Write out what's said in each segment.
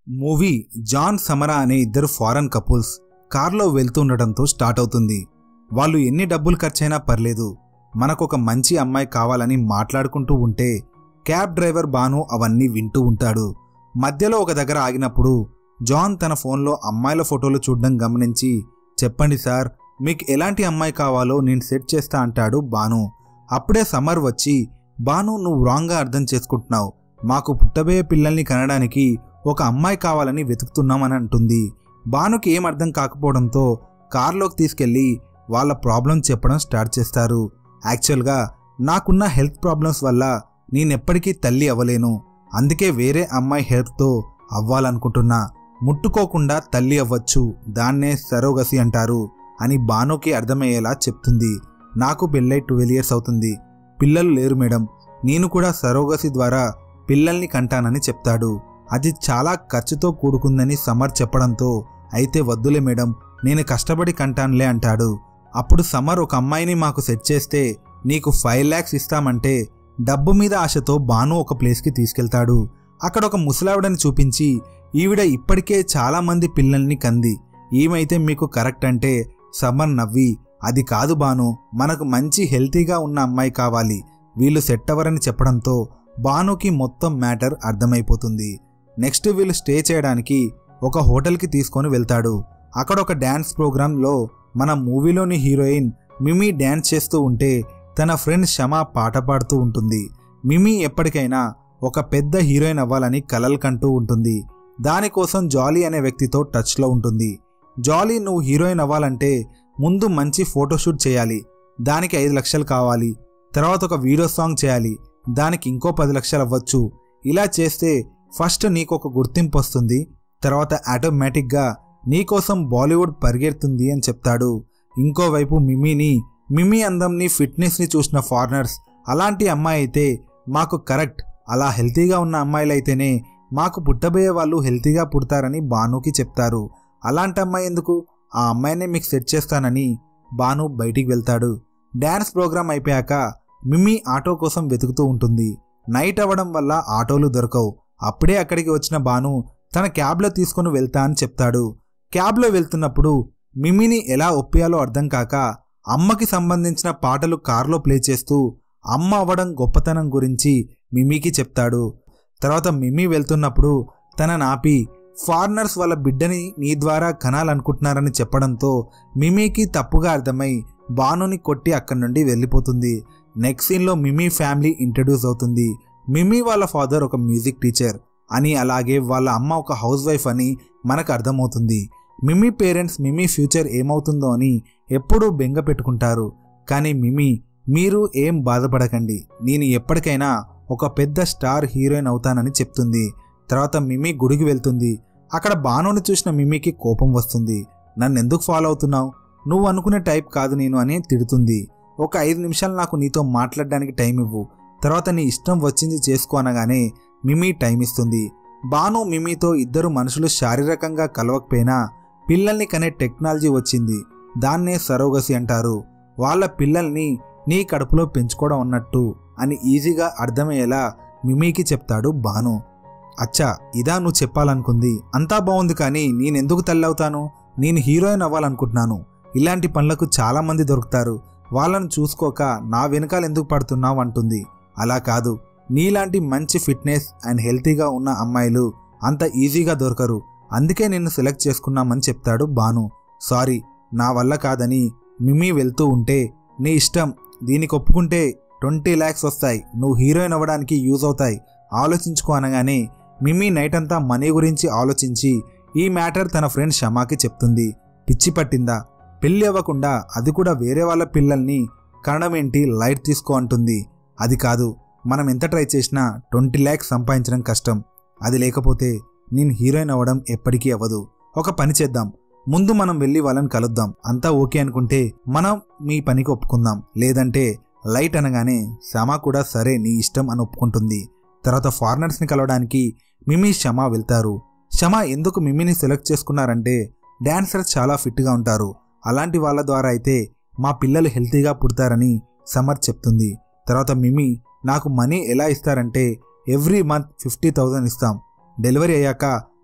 movie John సమరా అనే ఇద్దరు foreign couples కార్లో వెళ్తుండటంతో స్టార్ట్ అవుతుంది వాళ్ళు ఎన్ని డబ్బులు ఖర్చైనా పర్లేదు మనకొక మంచి అమ్మాయి కావాలని మాట్లాడుకుంటూ ఉంటే క్యాబ్ డ్రైవర్ బాను అవన్నీ వింటూ ఉంటాడు మధ్యలో ఒక దగ్గర ఆగినప్పుడు జాన్ తన ఫోన్లో అమ్మాయిల ఫోటోలు చూడడం గమనించి చెప్పండి సార్ మీకు ఎలాంటి అమ్మాయి కావాలో నేను సెట్ చేస్తా అంటాడు బాను అప్పుడే సమర్ వచ్చి బాను నువ్వు రాంగ్గా అర్థం చేసుకుంటున్నావు మాకు పుట్టబోయే పిల్లల్ని కనడానికి ఒక అమ్మాయి కావాలని వెతుకుతున్నామని అంటుంది బానుకి ఏం అర్థం కాకపోవడంతో కార్లోకి తీసుకెళ్లి వాళ్ళ ప్రాబ్లం చెప్పడం స్టార్ట్ చేస్తారు యాక్చువల్గా నాకున్న హెల్త్ ప్రాబ్లమ్స్ వల్ల నేనెప్పటికీ తల్లి అవ్వలేను అందుకే వేరే అమ్మాయి హెల్ప్తో అవ్వాలనుకుంటున్నా ముట్టుకోకుండా తల్లి అవ్వచ్చు దాన్నే సరోగసి అంటారు అని బానుకి అర్థమయ్యేలా చెప్తుంది నాకు పెళ్ళై ట్వెల్వ్ ఇయర్స్ అవుతుంది పిల్లలు లేరు మేడం నేను కూడా సరోగసి ద్వారా పిల్లల్ని కంటానని చెప్తాడు అది చాలా ఖర్చుతో కూడుకుందని సమర్ చెప్పడంతో అయితే వద్దులే మేడం నేను కష్టపడి కంటానులే అంటాడు అప్పుడు సమర్ ఒక అమ్మాయిని మాకు సెట్ చేస్తే నీకు ఫైవ్ ల్యాక్స్ ఇస్తామంటే డబ్బు మీద ఆశతో బాను ఒక ప్లేస్కి తీసుకెళ్తాడు అక్కడ ఒక ముసలావిడని చూపించి ఈవిడ ఇప్పటికే చాలా మంది పిల్లల్ని కంది ఈమైతే మీకు కరెక్ట్ అంటే సమర్ నవ్వి అది కాదు బాను మనకు మంచి హెల్తీగా ఉన్న అమ్మాయి కావాలి వీళ్ళు సెట్ అవ్వరని చెప్పడంతో బానుకి మొత్తం మ్యాటర్ అర్థమైపోతుంది నెక్స్ట్ వీళ్ళు స్టే చేయడానికి ఒక హోటల్కి తీసుకొని వెళ్తాడు అక్కడ ఒక డ్యాన్స్ ప్రోగ్రాంలో మన మూవీలోని హీరోయిన్ మిమీ డ్యాన్స్ చేస్తూ ఉంటే తన ఫ్రెండ్ షమా పాట పాడుతూ ఉంటుంది మిమీ ఎప్పటికైనా ఒక పెద్ద హీరోయిన్ అవ్వాలని కలలు కంటూ ఉంటుంది దానికోసం జాలీ అనే వ్యక్తితో టచ్లో ఉంటుంది జాలీ నువ్వు హీరోయిన్ అవ్వాలంటే ముందు మంచి ఫోటోషూట్ చేయాలి దానికి ఐదు లక్షలు కావాలి తర్వాత ఒక వీడియో సాంగ్ చేయాలి దానికి ఇంకో పది లక్షలు అవ్వచ్చు ఇలా చేస్తే ఫస్ట్ నీకు ఒక గుర్తింపు వస్తుంది తర్వాత ఆటోమేటిక్గా నీకోసం బాలీవుడ్ పరిగెడుతుంది అని చెప్తాడు ఇంకోవైపు మిమీని మిమీ అందంని ఫిట్నెస్ని చూసిన ఫారినర్స్ అలాంటి అమ్మాయి అయితే మాకు కరెక్ట్ అలా హెల్తీగా ఉన్న అమ్మాయిలైతేనే మాకు పుట్టబోయే వాళ్ళు హెల్తీగా పుడతారని బానుకి చెప్తారు అలాంటి అమ్మాయి ఎందుకు ఆ అమ్మాయినే మీకు సెట్ చేస్తానని బాను బయటికి వెళ్తాడు డ్యాన్స్ ప్రోగ్రాం అయిపోయాక మిమ్మీ ఆటో కోసం వెతుకుతూ ఉంటుంది నైట్ అవ్వడం వల్ల ఆటోలు దొరకవు అప్పుడే అక్కడికి వచ్చిన బాను తన క్యాబ్లో తీసుకొని వెళ్తా అని చెప్తాడు క్యాబ్లో వెళ్తున్నప్పుడు మిమ్మీని ఎలా ఒప్పియాలో అర్థం కాక అమ్మకి సంబంధించిన పాటలు కార్లో ప్లే చేస్తూ అమ్మ అవ్వడం గొప్పతనం గురించి మిమీకి చెప్తాడు తర్వాత మిమ్మీ వెళ్తున్నప్పుడు తన నాపి ఫారినర్స్ వాళ్ళ బిడ్డని నీ ద్వారా కనాలనుకుంటున్నారని చెప్పడంతో మిమీకి తప్పుగా అర్థమై బానుని కొట్టి అక్కడి నుండి వెళ్ళిపోతుంది నెక్స్ట్ సీన్లో మిమీ ఫ్యామిలీ ఇంట్రడ్యూస్ అవుతుంది మిమీ వాళ్ళ ఫాదర్ ఒక మ్యూజిక్ టీచర్ అని అలాగే వాళ్ళ అమ్మ ఒక హౌస్ వైఫ్ అని మనకు అర్థమవుతుంది మిమీ పేరెంట్స్ మిమీ ఫ్యూచర్ ఏమవుతుందో అని ఎప్పుడూ బెంగ పెట్టుకుంటారు కానీ మిమీ మీరు ఏం బాధపడకండి నేను ఎప్పటికైనా ఒక పెద్ద స్టార్ హీరోయిన్ అవుతానని చెప్తుంది తర్వాత మిమీ గుడికి వెళ్తుంది అక్కడ బానుని చూసిన మిమీకి కోపం వస్తుంది నన్ను ఎందుకు ఫాలో అవుతున్నావు నువ్వు అనుకునే టైప్ కాదు నేను అని తిడుతుంది ఒక ఐదు నిమిషాలు నాకు నీతో మాట్లాడడానికి టైం ఇవ్వు తర్వాత నీ ఇష్టం వచ్చింది చేసుకో అనగానే మిమీ టైం ఇస్తుంది బాను మిమీతో ఇద్దరు మనుషులు శారీరకంగా కలవకపోయినా పిల్లల్ని కనే టెక్నాలజీ వచ్చింది దాన్నే సరోగసి అంటారు వాళ్ళ పిల్లల్ని నీ కడుపులో పెంచుకోవడం అన్నట్టు అని ఈజీగా అర్థమయ్యేలా మిమీకి చెప్తాడు బాను అచ్చా ఇదా నువ్వు చెప్పాలనుకుంది అంతా బాగుంది కానీ నేనెందుకు తల్లి అవుతాను నేను హీరోయిన్ అవ్వాలనుకుంటున్నాను ఇలాంటి పనులకు చాలామంది దొరుకుతారు వాళ్ళను చూసుకోక నా వెనకాల ఎందుకు పడుతున్నావు అంటుంది అలా కాదు నీలాంటి మంచి ఫిట్నెస్ అండ్ హెల్తీగా ఉన్న అమ్మాయిలు అంత ఈజీగా దొరకరు అందుకే నిన్ను సెలెక్ట్ చేసుకున్నామని చెప్తాడు బాను సారీ నా వల్ల కాదని మిమ్మీ వెళ్తూ ఉంటే నీ ఇష్టం దీనికి ఒప్పుకుంటే ట్వంటీ ల్యాక్స్ వస్తాయి నువ్వు హీరోయిన్ అవ్వడానికి యూజ్ అవుతాయి ఆలోచించుకో అనగానే మిమ్మీ నైట్ అంతా మనీ గురించి ఆలోచించి ఈ మ్యాటర్ తన ఫ్రెండ్ షమాకి చెప్తుంది పిచ్చి పట్టిందా పెళ్ళి అవ్వకుండా అది కూడా వేరే వాళ్ళ పిల్లల్ని కనడం ఏంటి లైట్ తీసుకో అంటుంది అది కాదు మనం ఎంత ట్రై చేసినా ట్వంటీ ల్యాక్స్ సంపాదించడం కష్టం అది లేకపోతే నేను హీరోయిన్ అవ్వడం ఎప్పటికీ అవ్వదు ఒక పని చేద్దాం ముందు మనం వెళ్ళి వాళ్ళని కలుద్దాం అంతా ఓకే అనుకుంటే మనం మీ పనికి ఒప్పుకుందాం లేదంటే లైట్ అనగానే శ్యామ కూడా సరే నీ ఇష్టం అని ఒప్పుకుంటుంది తర్వాత ఫారినర్స్ని కలవడానికి మిమీ షమ వెళ్తారు షమ ఎందుకు మిమీని సెలెక్ట్ చేసుకున్నారంటే డాన్సర్స్ చాలా ఫిట్గా ఉంటారు అలాంటి వాళ్ళ ద్వారా అయితే మా పిల్లలు హెల్తీగా పుడతారని సమర్ చెప్తుంది తర్వాత మిమీ నాకు మనీ ఎలా ఇస్తారంటే ఎవ్రీ మంత్ ఫిఫ్టీ థౌజండ్ ఇస్తాం డెలివరీ అయ్యాక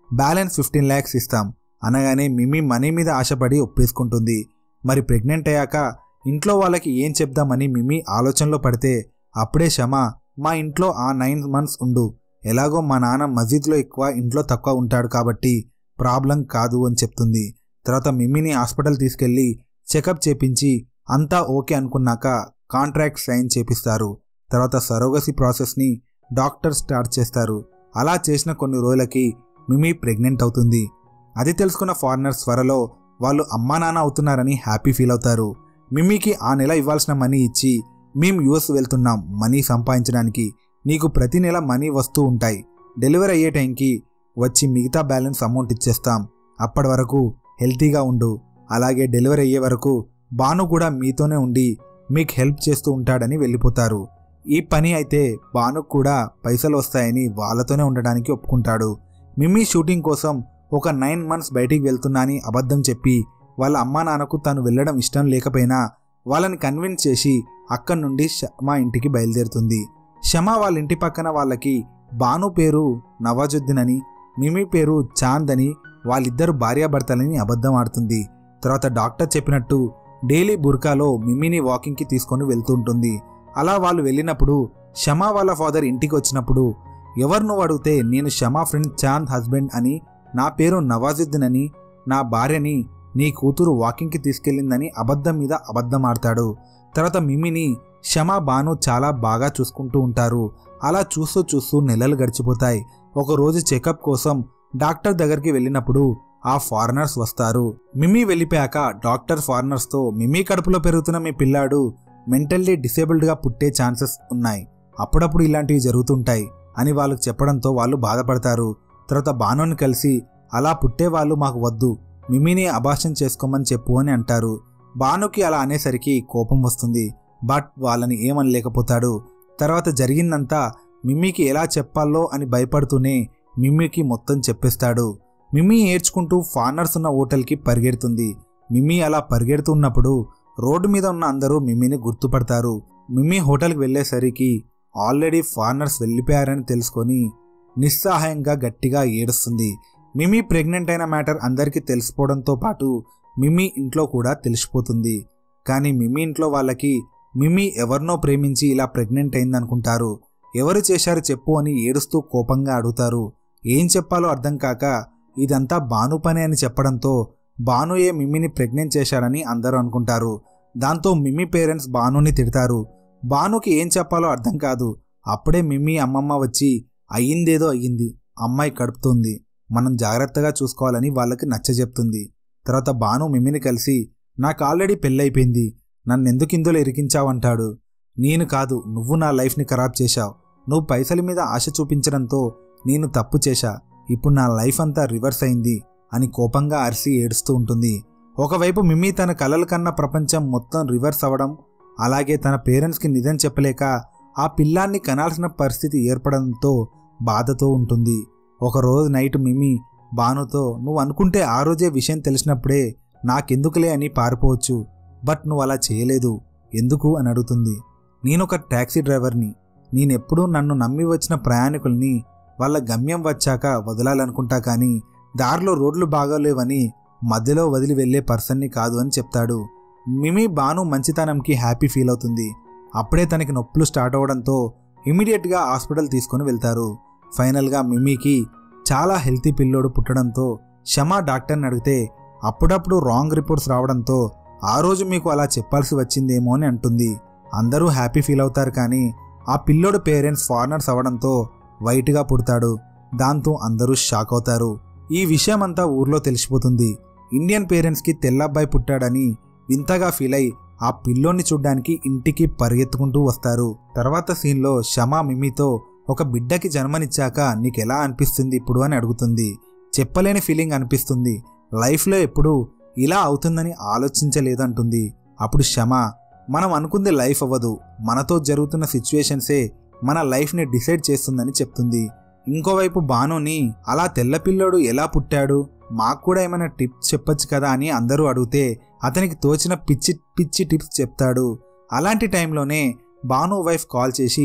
బ్యాలెన్స్ ఫిఫ్టీన్ ల్యాక్స్ ఇస్తాం అనగానే మిమ్మీ మనీ మీద ఆశపడి ఒప్పేసుకుంటుంది మరి ప్రెగ్నెంట్ అయ్యాక ఇంట్లో వాళ్ళకి ఏం చెప్దామని మిమ్మీ ఆలోచనలో పడితే అప్పుడే శమ మా ఇంట్లో ఆ నైన్ మంత్స్ ఉండు ఎలాగో మా నాన్న మస్జిద్లో ఎక్కువ ఇంట్లో తక్కువ ఉంటాడు కాబట్టి ప్రాబ్లం కాదు అని చెప్తుంది తర్వాత మిమ్మీని హాస్పిటల్ తీసుకెళ్లి చెకప్ చేపించి అంతా ఓకే అనుకున్నాక కాంట్రాక్ట్ సైన్ చేపిస్తారు తర్వాత సరోగసి ప్రాసెస్ని డాక్టర్ స్టార్ట్ చేస్తారు అలా చేసిన కొన్ని రోజులకి మిమీ ప్రెగ్నెంట్ అవుతుంది అది తెలుసుకున్న ఫారినర్స్ త్వరలో వాళ్ళు అమ్మా నాన్న అవుతున్నారని హ్యాపీ ఫీల్ అవుతారు మిమ్మీకి ఆ నెల ఇవ్వాల్సిన మనీ ఇచ్చి మేం యుఎస్ వెళ్తున్నాం మనీ సంపాదించడానికి నీకు ప్రతి నెల మనీ వస్తూ ఉంటాయి డెలివరీ అయ్యే టైంకి వచ్చి మిగతా బ్యాలెన్స్ అమౌంట్ ఇచ్చేస్తాం అప్పటి వరకు హెల్తీగా ఉండు అలాగే డెలివరీ అయ్యే వరకు బాను కూడా మీతోనే ఉండి మీకు హెల్ప్ చేస్తూ ఉంటాడని వెళ్ళిపోతారు ఈ పని అయితే బాను కూడా పైసలు వస్తాయని వాళ్ళతోనే ఉండడానికి ఒప్పుకుంటాడు మిమ్మీ షూటింగ్ కోసం ఒక నైన్ మంత్స్ బయటికి వెళ్తున్నా అని అబద్ధం చెప్పి వాళ్ళ అమ్మా నాన్నకు తాను వెళ్ళడం ఇష్టం లేకపోయినా వాళ్ళని కన్విన్స్ చేసి అక్కడి నుండి షమా ఇంటికి బయలుదేరుతుంది షమా వాళ్ళ ఇంటి పక్కన వాళ్ళకి బాను పేరు నవాజుద్దీన్ అని మిమి పేరు చాంద్ అని వాళ్ళిద్దరు భార్యాభర్తలని అబద్ధం ఆడుతుంది తర్వాత డాక్టర్ చెప్పినట్టు డైలీ బుర్కాలో మిమ్మిని వాకింగ్కి తీసుకొని వెళ్తూ ఉంటుంది అలా వాళ్ళు వెళ్ళినప్పుడు షమా వాళ్ళ ఫాదర్ ఇంటికి వచ్చినప్పుడు ఎవరు నువ్వు అడిగితే నేను షమా ఫ్రెండ్ చాంద్ హస్బెండ్ అని నా పేరు నవాజుద్దీన్ అని నా భార్యని నీ కూతురు వాకింగ్కి తీసుకెళ్ళిందని అబద్ధం మీద అబద్ధం ఆడతాడు తర్వాత మిమ్మిని షమా బాను చాలా బాగా చూసుకుంటూ ఉంటారు అలా చూస్తూ చూస్తూ నెలలు గడిచిపోతాయి ఒకరోజు చెకప్ కోసం డాక్టర్ దగ్గరికి వెళ్ళినప్పుడు ఆ ఫారినర్స్ వస్తారు మిమ్మీ వెళ్ళిపోయాక డాక్టర్ ఫారినర్స్తో మిమ్మీ కడుపులో పెరుగుతున్న మీ పిల్లాడు మెంటల్లీ డిసేబుల్డ్గా పుట్టే ఛాన్సెస్ ఉన్నాయి అప్పుడప్పుడు ఇలాంటివి జరుగుతుంటాయి అని వాళ్ళకి చెప్పడంతో వాళ్ళు బాధపడతారు తర్వాత బానుని కలిసి అలా పుట్టే వాళ్ళు మాకు వద్దు మిమ్మీని అభాషణ చేసుకోమని చెప్పు అని అంటారు బానుకి అలా అనేసరికి కోపం వస్తుంది బట్ వాళ్ళని ఏమనలేకపోతాడు తర్వాత జరిగిందంతా మిమ్మీకి ఎలా చెప్పాలో అని భయపడుతూనే మిమ్మీకి మొత్తం చెప్పేస్తాడు మిమ్మీ ఏడ్చుకుంటూ ఫార్నర్స్ ఉన్న హోటల్కి పరిగెడుతుంది మిమ్మీ అలా పరిగెడుతున్నప్పుడు రోడ్డు మీద ఉన్న అందరూ మిమ్మీని గుర్తుపడతారు మిమ్మీ హోటల్కి వెళ్ళేసరికి ఆల్రెడీ ఫార్నర్స్ వెళ్ళిపోయారని తెలుసుకొని నిస్సహాయంగా గట్టిగా ఏడుస్తుంది మిమ్మీ ప్రెగ్నెంట్ అయిన మ్యాటర్ అందరికీ తెలిసిపోవడంతో పాటు మిమ్మీ ఇంట్లో కూడా తెలిసిపోతుంది కానీ మిమ్మీ ఇంట్లో వాళ్ళకి మిమ్మీ ఎవరినో ప్రేమించి ఇలా ప్రెగ్నెంట్ అయిందనుకుంటారు ఎవరు చేశారు చెప్పు అని ఏడుస్తూ కోపంగా అడుగుతారు ఏం చెప్పాలో అర్థం కాక ఇదంతా బాను పని అని చెప్పడంతో బానుయే మిమ్మీని ప్రెగ్నెంట్ చేశాడని అందరూ అనుకుంటారు దాంతో మిమ్మీ పేరెంట్స్ బానుని తిడతారు బానుకి ఏం చెప్పాలో అర్థం కాదు అప్పుడే మిమ్మీ అమ్మమ్మ వచ్చి అయ్యిందేదో అయ్యింది అమ్మాయి కడుపుతుంది మనం జాగ్రత్తగా చూసుకోవాలని వాళ్ళకి నచ్చజెప్తుంది తర్వాత బాను మిమ్మిని కలిసి నాకు ఆల్రెడీ పెళ్ళైపోయింది నన్నెందుకు ఇందులో ఇరికించావంటాడు నేను కాదు నువ్వు నా లైఫ్ని ఖరాబ్ చేశావు నువ్వు పైసల మీద ఆశ చూపించడంతో నేను తప్పు చేశా ఇప్పుడు నా లైఫ్ అంతా రివర్స్ అయింది అని కోపంగా అరిసి ఏడుస్తూ ఉంటుంది ఒకవైపు మిమ్మీ తన కలల కన్న ప్రపంచం మొత్తం రివర్స్ అవ్వడం అలాగే తన పేరెంట్స్కి నిజం చెప్పలేక ఆ పిల్లాన్ని కనాల్సిన పరిస్థితి ఏర్పడంతో బాధతో ఉంటుంది ఒకరోజు నైట్ మిమ్మీ బానుతో నువ్వు అనుకుంటే ఆ రోజే విషయం తెలిసినప్పుడే నాకెందుకులే అని పారిపోవచ్చు బట్ నువ్వు అలా చేయలేదు ఎందుకు అని అడుగుతుంది నేనొక ట్యాక్సీ డ్రైవర్ని నేనెప్పుడూ నన్ను నమ్మి వచ్చిన ప్రయాణికుల్ని వాళ్ళ గమ్యం వచ్చాక వదలాలనుకుంటా కానీ దారిలో రోడ్లు బాగోలేవని మధ్యలో వదిలి వెళ్లే పర్సన్ని కాదు అని చెప్తాడు మిమీ బాను మంచితనంకి హ్యాపీ ఫీల్ అవుతుంది అప్పుడే తనకి నొప్పులు స్టార్ట్ అవడంతో ఇమీడియట్గా హాస్పిటల్ తీసుకొని వెళ్తారు ఫైనల్గా మిమ్మీకి చాలా హెల్తీ పిల్లోడు పుట్టడంతో షమా డాక్టర్ని అడిగితే అప్పుడప్పుడు రాంగ్ రిపోర్ట్స్ రావడంతో ఆ రోజు మీకు అలా చెప్పాల్సి వచ్చిందేమో అని అంటుంది అందరూ హ్యాపీ ఫీల్ అవుతారు కానీ ఆ పిల్లోడు పేరెంట్స్ ఫారినర్స్ అవడంతో వైట్గా పుడతాడు దాంతో అందరూ షాక్ అవుతారు ఈ విషయం అంతా ఊర్లో తెలిసిపోతుంది ఇండియన్ పేరెంట్స్కి తెల్లబ్బాయి పుట్టాడని వింతగా ఫీల్ అయి ఆ పిల్లోని చూడ్డానికి ఇంటికి పరిగెత్తుకుంటూ వస్తారు తర్వాత సీన్లో షమా మిమ్మీతో ఒక బిడ్డకి జన్మనిచ్చాక నీకెలా అనిపిస్తుంది ఇప్పుడు అని అడుగుతుంది చెప్పలేని ఫీలింగ్ అనిపిస్తుంది లైఫ్లో ఎప్పుడు ఇలా అవుతుందని ఆలోచించలేదంటుంది అప్పుడు షమ మనం అనుకుంది లైఫ్ అవ్వదు మనతో జరుగుతున్న సిచ్యువేషన్సే మన లైఫ్ని డిసైడ్ చేస్తుందని చెప్తుంది ఇంకోవైపు బానుని అలా తెల్లపిల్లోడు ఎలా పుట్టాడు మాకు కూడా ఏమైనా టిప్స్ చెప్పొచ్చు కదా అని అందరూ అడిగితే అతనికి తోచిన పిచ్చి పిచ్చి టిప్స్ చెప్తాడు అలాంటి టైంలోనే బాను వైఫ్ కాల్ చేసి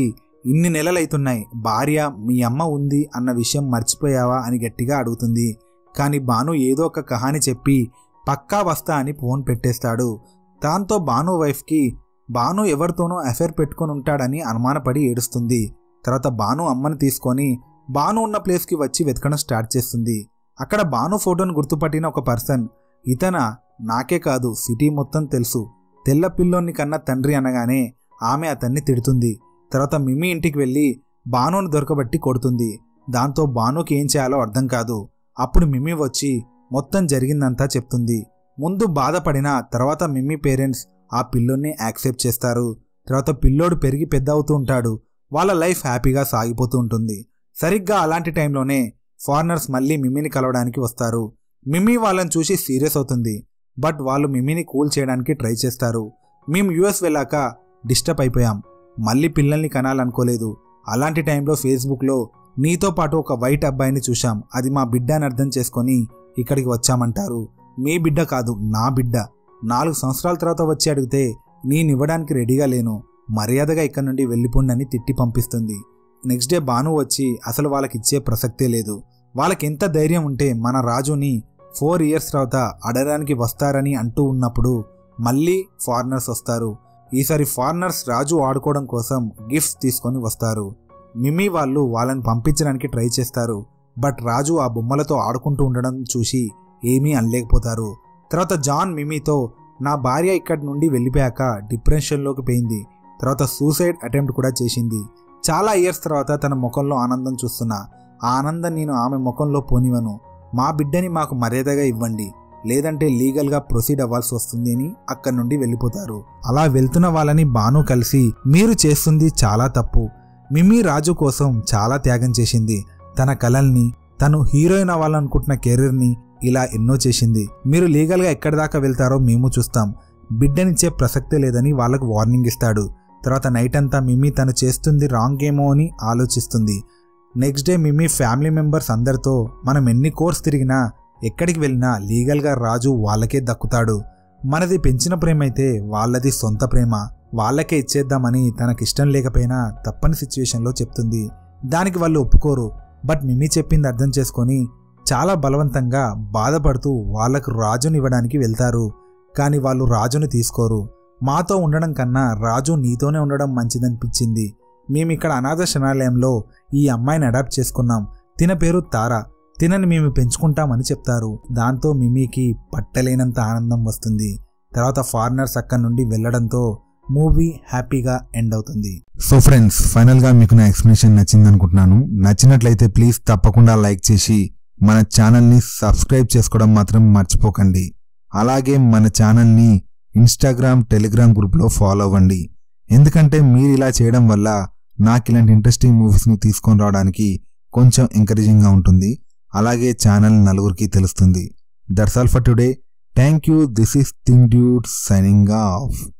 ఇన్ని నెలలైతున్నాయి భార్య మీ అమ్మ ఉంది అన్న విషయం మర్చిపోయావా అని గట్టిగా అడుగుతుంది కానీ బాను ఏదో ఒక కహాని చెప్పి పక్కా వస్తా అని ఫోన్ పెట్టేస్తాడు దాంతో బాను వైఫ్కి బాను ఎవరితోనో అఫైర్ పెట్టుకొని ఉంటాడని అనుమానపడి ఏడుస్తుంది తర్వాత బాను అమ్మని తీసుకొని బాను ఉన్న ప్లేస్కి వచ్చి వెతకడం స్టార్ట్ చేస్తుంది అక్కడ బాను ఫోటోను గుర్తుపట్టిన ఒక పర్సన్ ఇతన నాకే కాదు సిటీ మొత్తం తెలుసు తెల్ల పిల్లోని కన్నా తండ్రి అనగానే ఆమె అతన్ని తిడుతుంది తర్వాత మిమ్మీ ఇంటికి వెళ్ళి బానును దొరకబట్టి కొడుతుంది దాంతో బానుకి ఏం చేయాలో అర్థం కాదు అప్పుడు మిమ్మీ వచ్చి మొత్తం జరిగిందంతా చెప్తుంది ముందు బాధపడిన తర్వాత మిమ్మీ పేరెంట్స్ ఆ పిల్లోని యాక్సెప్ట్ చేస్తారు తర్వాత పిల్లోడు పెరిగి పెద్ద అవుతూ ఉంటాడు వాళ్ళ లైఫ్ హ్యాపీగా సాగిపోతూ ఉంటుంది సరిగ్గా అలాంటి టైంలోనే ఫారినర్స్ మళ్ళీ మిమ్మీని కలవడానికి వస్తారు మిమ్మీ వాళ్ళని చూసి సీరియస్ అవుతుంది బట్ వాళ్ళు మిమ్మీని కూల్ చేయడానికి ట్రై చేస్తారు మేము యుఎస్ వెళ్ళాక డిస్టర్బ్ అయిపోయాం మళ్ళీ పిల్లల్ని కనాలనుకోలేదు అలాంటి టైంలో ఫేస్బుక్లో నీతో పాటు ఒక వైట్ అబ్బాయిని చూశాం అది మా బిడ్డ అని అర్థం చేసుకొని ఇక్కడికి వచ్చామంటారు మీ బిడ్డ కాదు నా బిడ్డ నాలుగు సంవత్సరాల తర్వాత వచ్చి అడిగితే నేనివ్వడానికి రెడీగా లేను మర్యాదగా ఇక్కడి నుండి వెళ్ళిపోండి అని తిట్టి పంపిస్తుంది నెక్స్ట్ డే బాను వచ్చి అసలు వాళ్ళకి ఇచ్చే ప్రసక్తే లేదు వాళ్ళకి ఎంత ధైర్యం ఉంటే మన రాజుని ఫోర్ ఇయర్స్ తర్వాత అడగడానికి వస్తారని అంటూ ఉన్నప్పుడు మళ్ళీ ఫారినర్స్ వస్తారు ఈసారి ఫారినర్స్ రాజు ఆడుకోవడం కోసం గిఫ్ట్స్ తీసుకొని వస్తారు మిమ్మీ వాళ్ళు వాళ్ళని పంపించడానికి ట్రై చేస్తారు బట్ రాజు ఆ బొమ్మలతో ఆడుకుంటూ ఉండడం చూసి ఏమీ అనలేకపోతారు తర్వాత జాన్ మిమ్మీతో నా భార్య ఇక్కడి నుండి వెళ్ళిపోయాక డిప్రెషన్లోకి పోయింది తర్వాత సూసైడ్ అటెంప్ట్ కూడా చేసింది చాలా ఇయర్స్ తర్వాత తన ముఖంలో ఆనందం చూస్తున్నా ఆ ఆనందం నేను ఆమె ముఖంలో పోనివను మా బిడ్డని మాకు మర్యాదగా ఇవ్వండి లేదంటే లీగల్గా ప్రొసీడ్ అవ్వాల్సి వస్తుంది అని అక్కడి నుండి వెళ్ళిపోతారు అలా వెళ్తున్న వాళ్ళని బాను కలిసి మీరు చేస్తుంది చాలా తప్పు మిమ్మీ రాజు కోసం చాలా త్యాగం చేసింది తన కలల్ని తను హీరోయిన్ అవ్వాలనుకుంటున్న కెరీర్ని ఇలా ఎన్నో చేసింది మీరు లీగల్గా ఎక్కడి దాకా వెళ్తారో మేము చూస్తాం బిడ్డనిచ్చే ప్రసక్తే లేదని వాళ్ళకు వార్నింగ్ ఇస్తాడు తర్వాత నైట్ అంతా మిమ్మీ తను చేస్తుంది రాంగ్ ఏమో అని ఆలోచిస్తుంది next day Mimmi family members అందరితో మనం ఎన్ని కోర్స్ తిరిగినా ఎక్కడికి వెళ్ళినా లీగల్గా రాజు వాళ్ళకే దక్కుతాడు మనది పెంచిన ప్రేమ అయితే వాళ్ళది సొంత ప్రేమ వాళ్ళకే ఇచ్చేద్దామని తనకిష్టం లేకపోయినా తప్పని సిచ్యువేషన్లో చెప్తుంది దానికి వాళ్ళు ఒప్పుకోరు బట్ మిమ్మీ చెప్పింది అర్థం చేసుకొని చాలా బలవంతంగా బాధపడుతూ వాళ్లకు రాజుని ఇవ్వడానికి వెళ్తారు కానీ వాళ్ళు రాజుని తీసుకోరు మాతో ఉండడం కన్నా రాజు నీతోనే ఉండడం మంచిదనిపించింది మేమిక్కడ అనాథ శరణాలయంలో ఈ అమ్మాయిని అడాప్ట్ చేసుకున్నాం తిన పేరు తారా తినని మేము పెంచుకుంటామని చెప్తారు దాంతో మిమీకి పట్టలేనంత ఆనందం వస్తుంది తర్వాత ఫారినర్స్ అక్కడి నుండి వెళ్లడంతో మూవీ హ్యాపీగా ఎండ్ అవుతుంది సో ఫ్రెండ్స్ ఫైనల్గా మీకు నా ఎక్స్ప్లెనేషన్ నచ్చింది అనుకుంటున్నాను నచ్చినట్లయితే ప్లీజ్ తప్పకుండా లైక్ చేసి మన ఛానల్ని సబ్స్క్రైబ్ చేసుకోవడం మాత్రం మర్చిపోకండి అలాగే మన ఛానల్ని ఇన్స్టాగ్రామ్ టెలిగ్రామ్ గ్రూప్లో ఫాలో అవ్వండి ఎందుకంటే మీరు ఇలా చేయడం వల్ల నాకు ఇలాంటి ఇంట్రెస్టింగ్ మూవీస్ని తీసుకొని రావడానికి కొంచెం ఎంకరేజింగ్గా ఉంటుంది అలాగే ఛానల్ నలుగురికి తెలుస్తుంది that's all for today thank you this is thing dude signing of